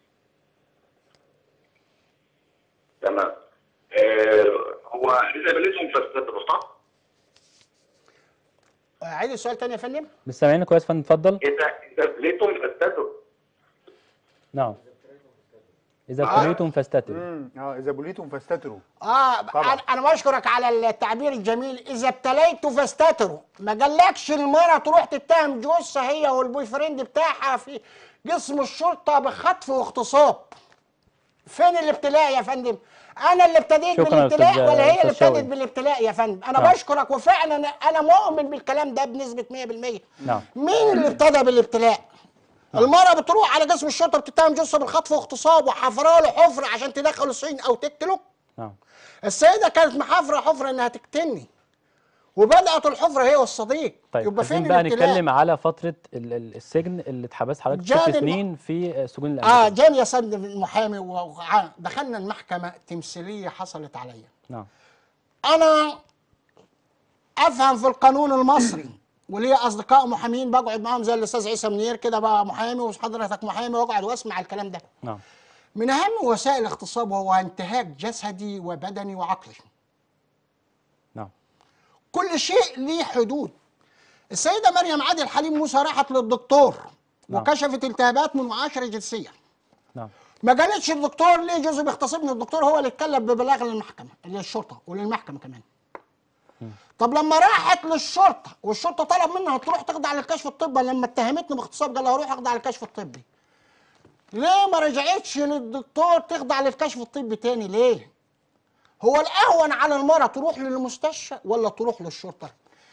تمام آه، هو اذا بنيتهم في الستر صح؟ عيد السؤال تاني يا فندم مش سامعينك كويس يا فندم اتفضل اذا اذا بنيتهم في الستر نعم اذا آه. ابتليتم فاستتروا امم اه اذا بليتم فاستتروا اه طبعا. انا أنا بشكرك على التعبير الجميل اذا ابتليت فاستتروا ما قالكش المرأة تروح تتهم جوزها هي والبوي فريند بتاعها في قسم الشرطة بخطف واغتصاب فين الابتلاء يا فندم انا اللي ابتديت شكراً يا بالابتلاء أستاذ- ولا هي اللي أستاذ شوقي. ابتدت بالابتلاء يا فندم انا نعم. بشكرك وفعلا انا مؤمن بالكلام ده بنسبة 100% نعم مين اللي ابتدى بالابتلاء المرأة بتروح على قسم الشرطة بتتهم جوزها بالخطف واغتصاب وحفرها له حفرة عشان تدخله السجن او تقتله نعم السيدة كانت محافرة حفرة انها تقتلني وبدأت الحفرة هي والصديق طيب يبقى عايزين فين بقى الابتلاء؟ نتكلم على فتره ال- ال- السجن اللي اتحبست حضرتك ست جاد الم- سنين في آه، سجون اه الامريكيه جاني يا سيدنا المحامي ودخلنا المحكمة تمثيلية حصلت عليا نعم انا افهم في القانون المصري وليا اصدقاء محامين بقعد معاهم زي الاستاذ عيسى منير كده بقى محامي وحضرتك محامي واقعد واسمع الكلام ده نعم من اهم وسائل الاغتصاب هو انتهاك جسدي وبدني وعقلي نعم كل شيء ليه حدود السيدة مريم عادل حليم موسى راحت للدكتور نعم. وكشفت التهابات من معاشرة جنسية نعم ما قالتش الدكتور ليه جوزي بيغتصبني الدكتور هو اللي اتكلم ببلاغ للمحكمة للشرطة وللمحكمة كمان طب لما راحت للشرطة والشرطة طلب منها تروح تخضع للكشف الطبي لما اتهمتني باغتصاب قال لها روح اخضع للكشف الطبي ليه ما رجعتش للدكتور تخضع للكشف الطبي تاني ليه هو الاهون على المرأة تروح للمستشفى ولا تروح للشرطة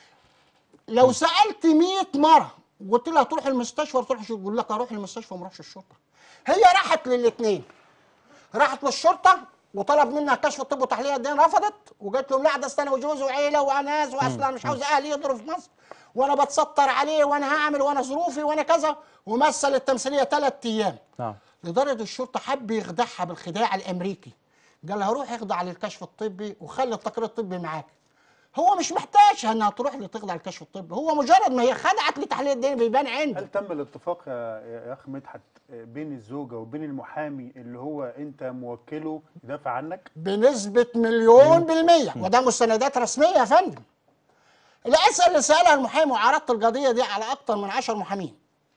لو سالت 100 مره وقلت لها تروح المستشفى ولا تروح يقول لك اروح المستشفى وما اروحش الشرطه هي راحت للاثنين راحت للشرطه وطلب منها كشف الطب وتحليل الدين رفضت وقالت لهم لا ده أصل انا وجوزي وعيله وناس واصلا مش عاوز اهلي يضروا في مصر وانا بتستر عليه وانا هعمل وانا ظروفي وانا كذا ومثل التمثيليه ثلاث ايام نعم لدرجه الشرطه حب يخدعها بالخداع الامريكي قال لها روح اخضع للكشف الطبي وخلي التقرير الطبي معاك هو مش محتاج انها تروح لتخضع للكشف الطبي هو مجرد ما هي خدعت لتحليل الدين بيبان عنده هل تم الاتفاق يا يا اخ مدحت بين الزوجه وبين المحامي اللي هو انت موكله يدافع عنك؟ بنسبة مليون بالمية وده مستندات رسمية يا فندم الأسئلة اللي سألها المحامي وعرضت القضية دي على أكتر من عشر محامين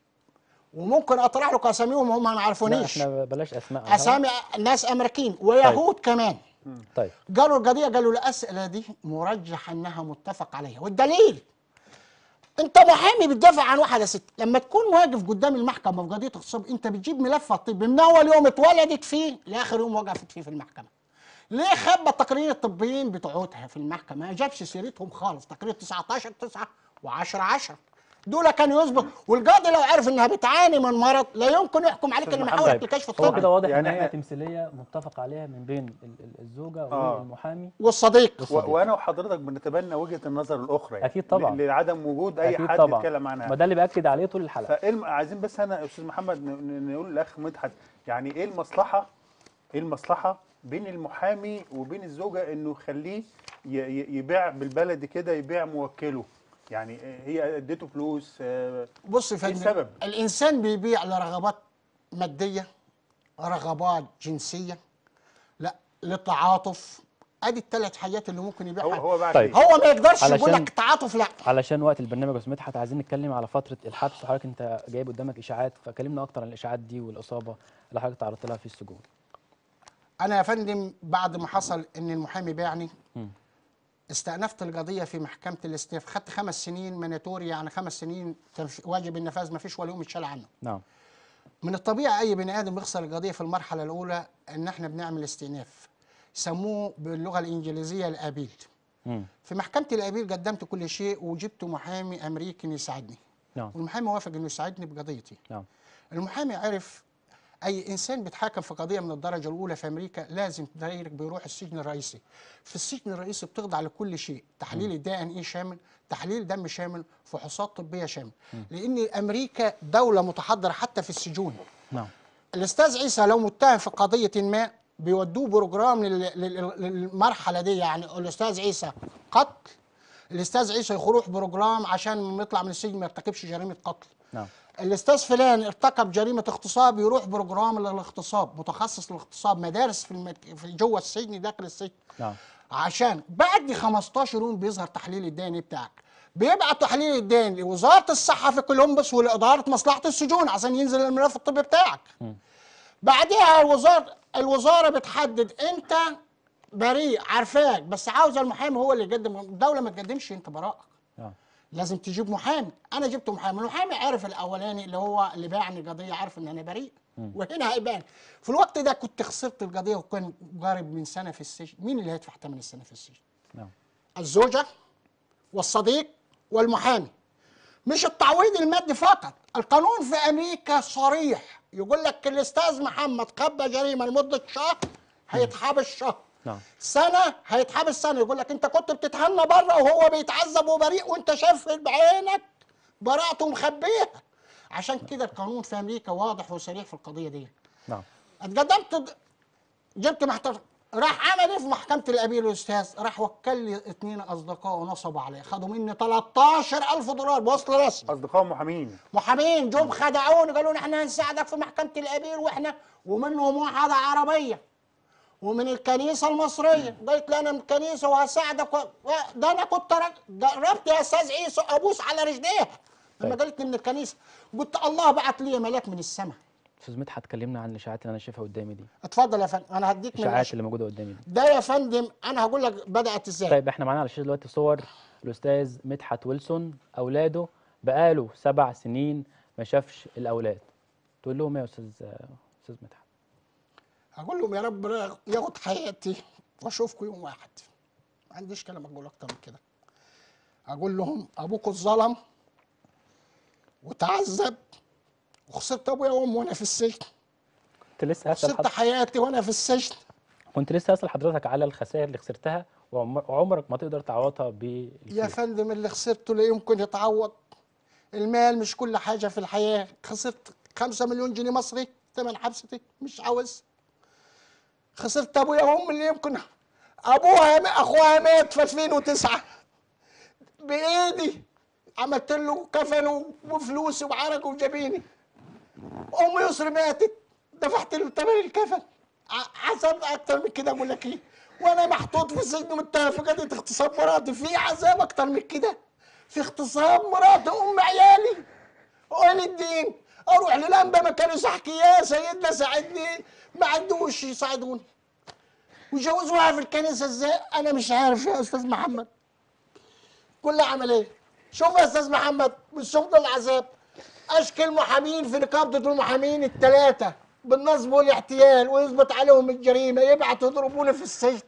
وممكن أطرح لكم أساميهم هم ما لا يعرفونيش احنا بلاش اسماء على الهوا. أسامي ناس أمريكين ويهود كمان طيب قالوا القضية قالوا الأسئلة دي مرجح أنها متفق عليها والدليل أنت محامي بتدافع عن واحدة ست لما تكون واقف قدام المحكمة في قضية اغتصاب أنت بتجيب ملف الطبي من أول يوم اتولدت فيه لآخر يوم وقفت فيه في المحكمة ليه خبى التقرير الطبيين بتوعتها في المحكمة ما جابش سيرتهم خالص تقرير 19 9 و10 10 دول كانوا يثبت والقاضي لو عرف انها بتعاني من مرض لا يمكن يحكم عليك ان محاولة طيب الكشف هو الطبي كده واضح يعني ان هي إحنا- تمثيليه متفق عليها من بين ال- ال- الزوجه آه. والمحامي والصديق و- والصديق. وانا وحضرتك بنتبنى وجهه النظر الاخرى يعني أكيد طبعاً. ل- لعدم وجود اي اكيد حد طبعا يتكلم عنها ما ده اللي باكد عليه طول الحلقه فايه الم- عايزين بس انا يا استاذ محمد ن- ن- نقول للاخ مدحت يعني ايه المصلحه ايه المصلحه بين المحامي وبين الزوجه انه يخليه ي- ي- يبيع بالبلدي كده يبيع موكله يعني هي اديته فلوس آه، بص يا إيه فندم السبب؟ الانسان بيبيع لرغبات ماديه رغبات جنسيه لا للتعاطف ادي الثلاث حاجات اللي ممكن هو يبيعها هو باع طيب. ليه؟ هو ما يقدرش يقول علشان- لك تعاطف لا علشان وقت البرنامج يا استاذ مدحت عايزين نتكلم على فتره الحبس وحضرتك انت جايب قدامك اشاعات فكلمنا اكتر عن الاشاعات دي والاصابه اللي حضرتك تعرضت لها في السجون انا يا فندم بعد ما حصل ان المحامي باعني مم. استأنفت القضيه في محكمه الاستئناف خدت خمس سنين مانيتوري يعني خمس سنين تنف- واجب النفاذ ما فيش ولا يوم يتشال عنه نعم من الطبيعي اي بني ادم يخسر القضيه في المرحله الاولى ان احنا بنعمل استئناف يسموه باللغه الانجليزيه الابيل مم. في محكمة الأبيل قدمت كل شيء وجبت محامي أمريكي يساعدني نعم والمحامي وافق إنه يساعدني بقضيتي نعم المحامي عرف أي إنسان بيتحاكم في قضية من الدرجة الأولى في أمريكا لازم دايرك بيروح السجن الرئيسي في السجن الرئيسي بتخضع لكل شيء تحليل الدي ان اي شامل تحليل دم شامل فحوصات طبية شامل لأن أمريكا دولة متحضرة حتى في السجون نعم الاستاذ عيسى لو متهم في قضيه ما بيودوه بروجرام لل- لل- للمرحله دي يعني الاستاذ عيسى قتل الاستاذ عيسى يروح بروجرام عشان لما يطلع من السجن ما يرتكبش جريمه قتل نعم الاستاذ فلان ارتكب جريمه اغتصاب يروح بروجرام للاغتصاب متخصص للاغتصاب مدارس في, المد... في جوه السجن داخل السجن نعم عشان بعد 15 يوم بيظهر تحليل الدين بتاعك بيبعت تحليل الدين لوزاره الصحه في كولومبوس ولاداره مصلحه السجون عشان ينزل الملف الطبي بتاعك بعدها الوزاره الوزاره بتحدد انت بريء عارفاك بس عاوز المحامي هو اللي يقدم الدوله ما تقدمش انت براءه نعم لازم تجيب محامي انا جبت محامي المحامي عرف الاولاني اللي هو اللي باعني القضيه عارف ان انا بريء وهنا هيبان في الوقت ده كنت خسرت القضيه وكان قارب من سنه في السجن مين اللي هيدفع ثمن السنه في السجن نعم الزوجه والصديق والمحامي مش التعويض المادي فقط القانون في امريكا صريح يقول لك الاستاذ محمد خبى جريمه لمده شهر هيتحبس شهر نعم سنه هيتحبس سنه يقول لك انت كنت بتتهنى بره وهو بيتعذب وبريء وانت شايف بعينك براءته مخبيها عشان كده القانون في امريكا واضح وصريح في القضيه دي نعم اتقدمت د- جبت محتر راح عمل ايه في محكمه الابيل الاستاذ راح وكل لي اتنين اصدقاء ونصبوا عليه خدوا مني 13000 دولار بوصل رسمي اصدقاء محامين محامين جم خدعوني قالوا لي احنا هنساعدك في محكمه الابيل واحنا ومنهم واحده عربيه ومن الكنيسه المصريه قلت له انا من الكنيسه وهساعدك و... و- ده انا كنت رج- جربت يا استاذ عيسى ابوس على رجليها لما طيب. قالت لي من الكنيسه قلت الله بعت لي ملاك من السماء استاذ مدحت اتكلمنا عن الاشاعات اللي انا شايفها قدامي دي اتفضل يا فندم انا هديك من الاشاعات الأش- اللي موجوده قدامي دي ده يا فندم انا هقول لك بدات ازاي طيب احنا معانا على الشاشه دلوقتي صور الاستاذ مدحت ويلسون اولاده بقاله سبع سنين ما شافش الاولاد تقول لهم ايه يا استاذ استاذ مدحت هقول لهم يا رب ياخد حياتي واشوفكم يوم واحد ما عنديش كلام اقول اكتر من كده اقول لهم ابوكم اتظلم وتعذب وخسرت ابويا وامي وانا في السجن كنت لسه هسال خسرت حضرتك حياتي وانا في السجن كنت لسه هسال حضرتك على الخسائر اللي خسرتها وعمر- وعمرك ما تقدر تعوضها يا بالفلوس فندم اللي خسرته لا يمكن يتعوض المال مش كل حاجة في الحياة خسرت خمسة مليون جنيه مصري ثمن حبستي مش عاوز خسرت ابويا وامي اللي يمكن ابوها م- اخوها مات في 2009 بايدي عملت له كفن وفلوسي وعرق وجبيني ام يسر ماتت دفعت له ثمن الكفن ع- حسب اكتر من كده اقول لك ايه وانا محطوط في السجن متهم في قضيه اغتصاب مراتي في عذاب اكتر من كده في اغتصاب مراتي ام عيالي وين الدين اروح للانبا ما كانوا يحكي يا سيدنا ساعدني ما عندوش يساعدوني وجوزوها في الكنيسه ازاي انا مش عارف يا استاذ محمد كل عمليه شوف يا استاذ محمد بالشوف ده العذاب اشكل محامين في نقابه المحامين الثلاثه بالنصب والاحتيال ويثبت عليهم الجريمه يبعتوا يضربوني في السجن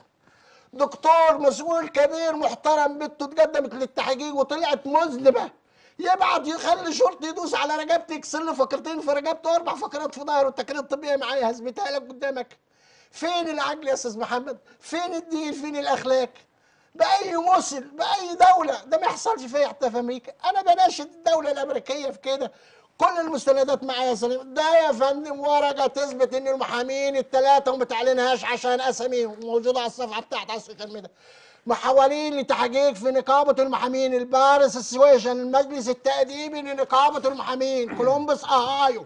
دكتور مسؤول كبير محترم بنته اتقدمت للتحقيق وطلعت مذنبه يبعت يخلي شرطي يدوس على رقبتي يكسر له فقرتين في رقبته واربع فقرات في ظهره التقرير الطبيه معايا هثبتها لك قدامك فين العقل يا استاذ محمد فين الدين فين الاخلاق باي مسل باي دوله ده ما يحصلش فيها حتى في امريكا انا بناشد الدوله الامريكيه في كده كل المستندات معايا يا سليم ده يا فندم ورقه تثبت ان المحامين الثلاثه وما تعلنهاش عشان اساميهم موجوده على الصفحه بتاعت على السوشيال ميديا محاولين لتحقيق في نقابه المحامين البارس اسويشن المجلس التاديبي لنقابه المحامين كولومبس اوهايو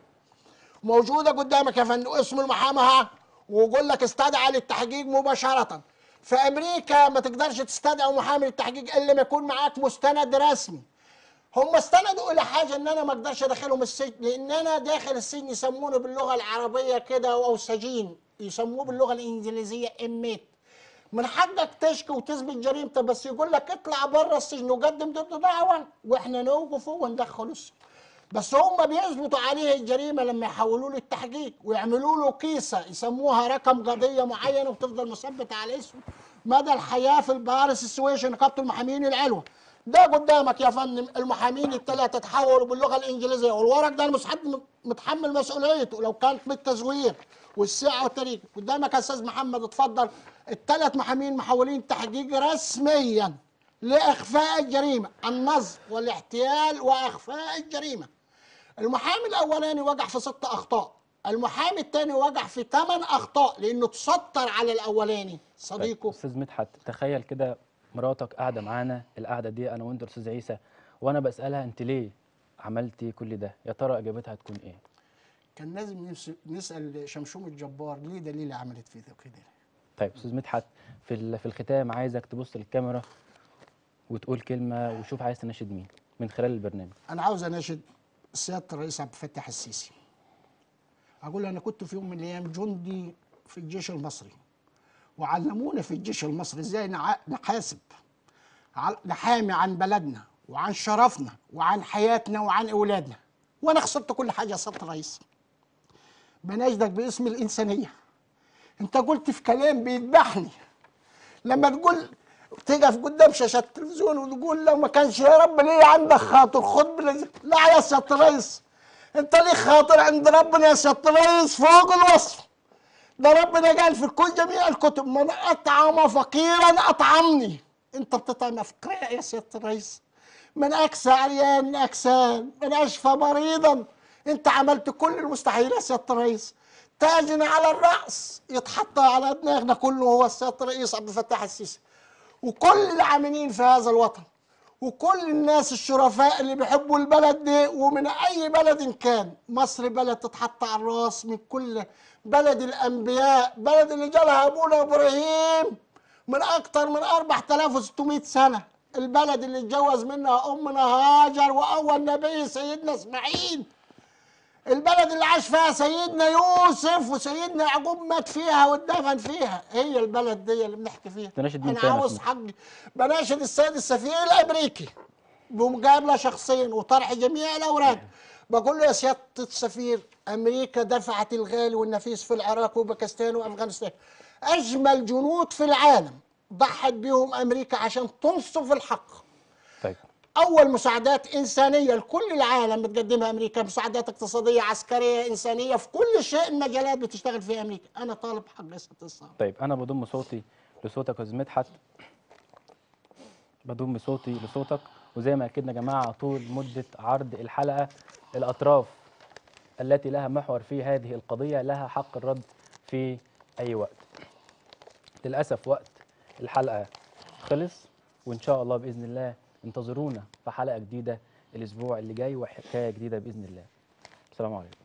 موجوده قدامك يا فندم اسم المحامي ها ويقول لك استدعى للتحقيق مباشره في امريكا ما تقدرش تستدعي محامي للتحقيق الا ما يكون معاك مستند رسمي هم استندوا الى حاجه ان انا ما اقدرش ادخلهم السجن لان انا داخل السجن يسمونه باللغه العربيه كده او سجين يسموه باللغه الانجليزيه اميت من حقك تشكي وتثبت جريمتك بس يقول لك اطلع بره السجن وقدم ضده دعوه واحنا نوقفه وندخله السجن بس هم بيثبتوا عليه الجريمه لما يحولوا له التحقيق ويعملوا له كيسه يسموها رقم قضيه معينه وتفضل مثبته على اسمه مدى الحياه في البارس السويشن نقابه المحامين العلوى ده قدامك يا فندم المحامين الثلاثه تحولوا باللغه الانجليزيه والورق ده المسحب متحمل مسؤوليته لو كانت بالتزوير والساعه والتاريخ قدامك يا استاذ محمد اتفضل الثلاث محامين محولين تحقيق رسميا لاخفاء الجريمه النصب والاحتيال واخفاء الجريمه المحامي الاولاني وقع في ست اخطاء المحامي الثاني وقع في ثمان اخطاء لانه تستر على الاولاني طيب، صديقه استاذ مدحت تخيل كده مراتك قاعده معانا القعده دي انا وانت استاذ عيسى وانا بسالها انت ليه عملتي كل ده يا ترى اجابتها هتكون ايه كان لازم نس- نسال شمشوم الجبار ليه دليل عملت فيه كده طيب استاذ مدحت في ال- في الختام عايزك تبص للكاميرا وتقول كلمه وشوف عايز تناشد مين من خلال البرنامج انا عاوز اناشد سياده الرئيس عبد الفتاح السيسي اقول له انا كنت في يوم من الايام جندي في الجيش المصري وعلمونا في الجيش المصري ازاي نع- نحاسب ع- نحامي عن بلدنا وعن شرفنا وعن حياتنا وعن اولادنا وانا خسرت كل حاجه يا سياده الرئيس بناشدك باسم الانسانيه انت قلت في كلام بيذبحني لما تقول تقف قدام شاشه التلفزيون وتقول لو ما كانش يا رب ليه عندك خاطر خد بال- لا يا سياده الرئيس انت ليك خاطر عند ربنا يا سياده الرئيس فوق الوصف ده ربنا قال في كل جميع الكتب من اطعم فقيرا اطعمني انت بتطعم فقير يا سياده الرئيس من اكسى عريان اكسان من اشفى مريضا انت عملت كل المستحيل يا سياده الرئيس تاجنا على الراس يتحط على دماغنا كله هو السياده الرئيس عبد الفتاح السيسي وكل العاملين في هذا الوطن وكل الناس الشرفاء اللي بيحبوا البلد دي ومن اي بلد كان مصر بلد تتحط على الراس من كل بلد الانبياء بلد اللي جالها ابونا ابراهيم من اكتر من 4600 سنه البلد اللي اتجوز منها امنا هاجر واول نبي سيدنا اسماعيل البلد اللي عاش فيها سيدنا يوسف وسيدنا يعقوب مات فيها واتدفن فيها هي البلد دي اللي بنحكي فيها تناشد مين انا تاني يا عاوز أسماء؟ حقي بناشد السيد السفير الامريكي بمقابله شخصيا وطرح جميع الاوراق بقول له يا سياده السفير امريكا دفعت الغالي والنفيس في العراق وباكستان وافغانستان اجمل جنود في العالم ضحت بهم امريكا عشان تنصف الحق طيب اول مساعدات انسانيه لكل العالم بتقدمها امريكا مساعدات اقتصاديه عسكريه انسانيه في كل شيء المجالات بتشتغل فيها امريكا انا طالب حق يا سياده الصاحب طيب انا بضم صوتي لصوتك يا استاذ مدحت بضم صوتي لصوتك وزي ما اكدنا يا جماعه طول مده عرض الحلقه الاطراف التي لها محور في هذه القضيه لها حق الرد في اي وقت. للاسف وقت الحلقه خلص وان شاء الله باذن الله انتظرونا في حلقه جديده الاسبوع اللي جاي وحكايه جديده باذن الله. السلام عليكم.